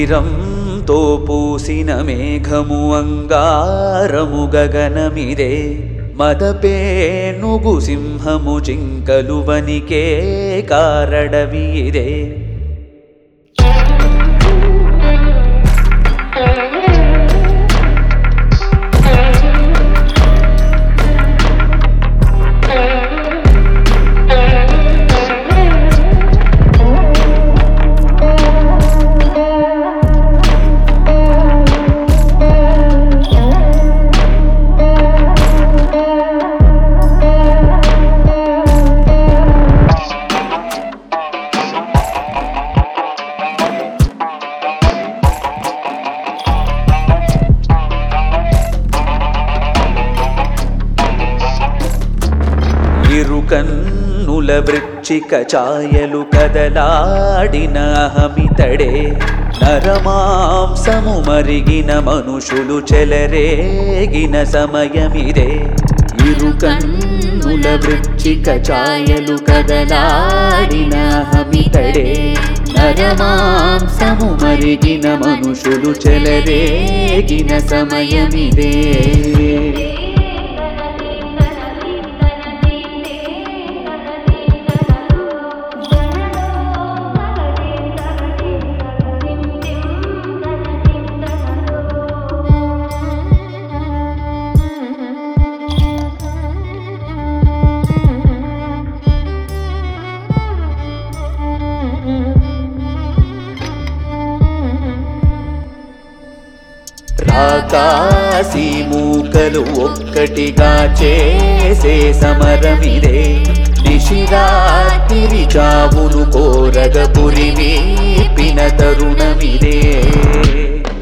మందిరంతో పూసిన మేఘము అంగారము గగనమిదే మదపేనుగు సింహము జింకలు వనికే కారడవి ఇదే ఇరుకన్నుల వృచ్చిక ఛాయలు కదలాడిన అహమితడే నరమాంసము మరిగిన మనుషులు చెలరేగిన సమయమిదే ఇరుకన్నుల వృచ్చిక ఛాయలు కదలాడిన అహమితడే నరమాంసము మరిగిన మనుషులు చెలరేగిన సమయమిదే రాకాసి మూకలు ఒక్కటిగా చేసే సమరమిదే నిశిరాత్రి చావును కోరగ పురి వీపిన తరుణమిదే